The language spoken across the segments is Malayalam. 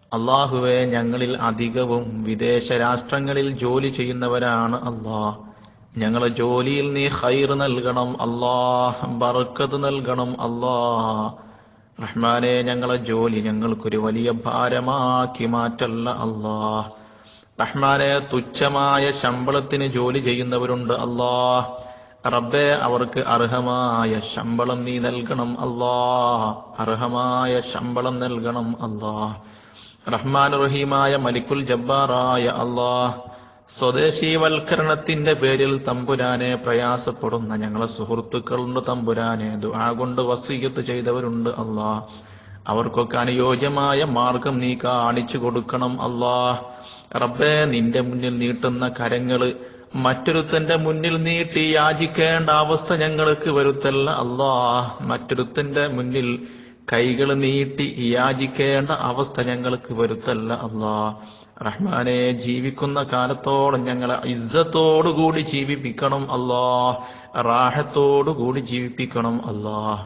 അള്ളാഹുവെ ഞങ്ങളിൽ അധികവും വിദേശ രാഷ്ട്രങ്ങളിൽ ജോലി ചെയ്യുന്നവരാണ് അള്ളാഹ് ഞങ്ങളെ ജോലിയിൽ നീ ഹൈർ നൽകണം അള്ളാഹ് ബർക്കത്ത് നൽകണം അള്ളാഹ് റഹ്മാനെ ഞങ്ങളെ ജോലി ഞങ്ങൾക്കൊരു വലിയ ഭാരമാക്കി മാറ്റല്ല അള്ളാഹ് റഹ്മാനെ തുച്ഛമായ ശമ്പളത്തിന് ജോലി ചെയ്യുന്നവരുണ്ട് അള്ളാഹ് റബ്ബെ അവർക്ക് അർഹമായ ശമ്പളം നീ നൽകണം അള്ളാഹ് അർഹമായ ശമ്പളം നൽകണം അള്ളാഹ് റഹ്മാൻ റഹീമായ മലിക്കുൽ ജബ്ബാറായ അള്ളാഹ് സ്വദേശീവൽക്കരണത്തിന്റെ പേരിൽ തമ്പുരാനെ പ്രയാസപ്പെടുന്ന ഞങ്ങളെ സുഹൃത്തുക്കളുണ്ട് തമ്പുരാനെ ദുആ കൊണ്ട് വസീയത്ത് ചെയ്തവരുണ്ട് അള്ളാഹ് അവർക്കൊക്കെ അനുയോജ്യമായ മാർഗം നീ കാണിച്ചു കൊടുക്കണം അള്ളാഹ് റബ്ബെ നിന്റെ മുന്നിൽ നീട്ടുന്ന കരങ്ങള് മറ്റൊരുത്തന്റെ മുന്നിൽ നീട്ടി യാചിക്കേണ്ട അവസ്ഥ ഞങ്ങൾക്ക് വരുത്തല്ല അള്ളാഹ് മറ്റൊരുത്തന്റെ മുന്നിൽ കൈകൾ നീട്ടി യാചിക്കേണ്ട അവസ്ഥ ഞങ്ങൾക്ക് വരുത്തല്ല അള്ളാഹ് റഹ്മാനെ ജീവിക്കുന്ന കാലത്തോളം ഞങ്ങളെ ഇസ്സത്തോടുകൂടി ജീവിപ്പിക്കണം അള്ളാഹ് റാഹത്തോടുകൂടി ജീവിപ്പിക്കണം അള്ളാഹ്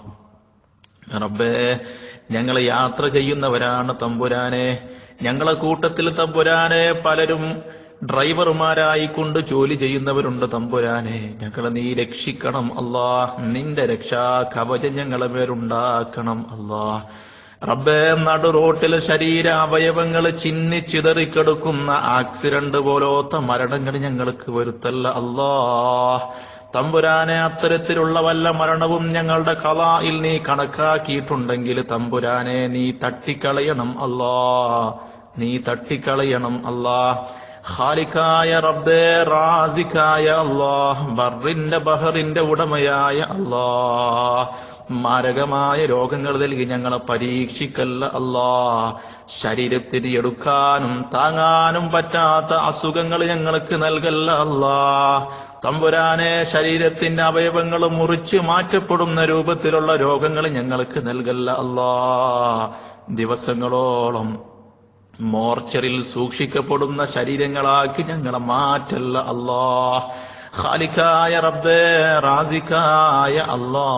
റബ്ബേ ഞങ്ങൾ യാത്ര ചെയ്യുന്നവരാണ് തമ്പുരാനെ ഞങ്ങളെ കൂട്ടത്തിൽ തമ്പുരാനെ പലരും ഡ്രൈവർമാരായി കൊണ്ട് ജോലി ചെയ്യുന്നവരുണ്ട് തമ്പുരാനെ ഞങ്ങളെ നീ രക്ഷിക്കണം അല്ലാ നിന്റെ രക്ഷാ കവചം ഞങ്ങളെ പേരുണ്ടാക്കണം അല്ലാ റബ്ബേ നടു റോട്ടിൽ ശരീര അവയവങ്ങൾ ചിന്നി ചിതറിക്കെടുക്കുന്ന ആക്സിഡന്റ് പോലോത്ത മരണങ്ങൾ ഞങ്ങൾക്ക് വരുത്തല്ല അല്ലാ തമ്പുരാനെ അത്തരത്തിലുള്ള വല്ല മരണവും ഞങ്ങളുടെ കലായിൽ നീ കണക്കാക്കിയിട്ടുണ്ടെങ്കിൽ തമ്പുരാനെ നീ തട്ടിക്കളയണം അല്ലാ നീ തട്ടിക്കളയണം അല്ലാ ഖാലിക്കായ റബ്ബേ റാസിക്കായ അല്ലാഹ് ബറിന്റെ ബഹറിന്റെ ഉടമയായ അല്ലാഹ് മാരകമായ രോഗങ്ങൾ നൽകി ഞങ്ങളെ പരീക്ഷിക്കല്ല അല്ലാ ശരീരത്തിന് എടുക്കാനും താങ്ങാനും പറ്റാത്ത അസുഖങ്ങൾ ഞങ്ങൾക്ക് നൽകല്ല അല്ലാ തമ്പുരാനെ ശരീരത്തിന്റെ അവയവങ്ങൾ മുറിച്ച് മാറ്റപ്പെടുന്ന രൂപത്തിലുള്ള രോഗങ്ങൾ ഞങ്ങൾക്ക് നൽകല്ല അല്ലാ ദിവസങ്ങളോളം മോർച്ചറിൽ സൂക്ഷിക്കപ്പെടുന്ന ശരീരങ്ങളാക്കി ഞങ്ങളെ മാറ്റല്ല അല്ലാ ഖാലിക്കായ റബ്ബേ റാസിക്കായ അല്ലാ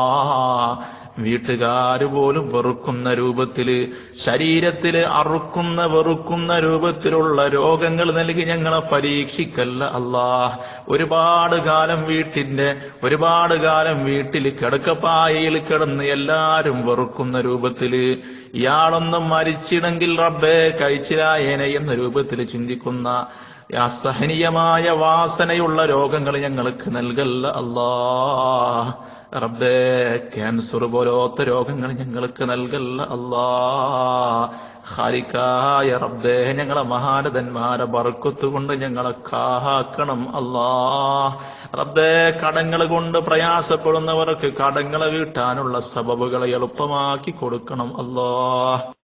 വീട്ടുകാര് പോലും വെറുക്കുന്ന രൂപത്തില് ശരീരത്തില് അറുക്കുന്ന വെറുക്കുന്ന രൂപത്തിലുള്ള രോഗങ്ങൾ നൽകി ഞങ്ങളെ പരീക്ഷിക്കല്ല അല്ലാ ഒരുപാട് കാലം വീട്ടിന്റെ ഒരുപാട് കാലം വീട്ടിൽ കിടക്കപ്പായയിൽ കിടന്ന് എല്ലാരും വെറുക്കുന്ന രൂപത്തില് ഇയാളൊന്നും മരിച്ചിടെങ്കിൽ റബ്ബേ കഴിച്ചിലായേനെ എന്ന രൂപത്തിൽ ചിന്തിക്കുന്ന അസഹനീയമായ വാസനയുള്ള രോഗങ്ങൾ ഞങ്ങൾക്ക് നൽകല്ല അല്ലാ റബ്ബേ ക്യാൻസർ പോലോത്ത രോഗങ്ങൾ ഞങ്ങൾക്ക് നൽകല്ല അല്ലാ ഖാലിക്കായ റബ്ബേ ഞങ്ങളെ മഹാരഥന്മാരെ ബർക്കത്തുകൊണ്ട് ഞങ്ങളെ കാക്കണം അല്ലാ റബ്ബേ കടങ്ങൾ കൊണ്ട് പ്രയാസപ്പെടുന്നവർക്ക് കടങ്ങളെ വീട്ടാനുള്ള സബബുകളെ എളുപ്പമാക്കി കൊടുക്കണം അല്ലാ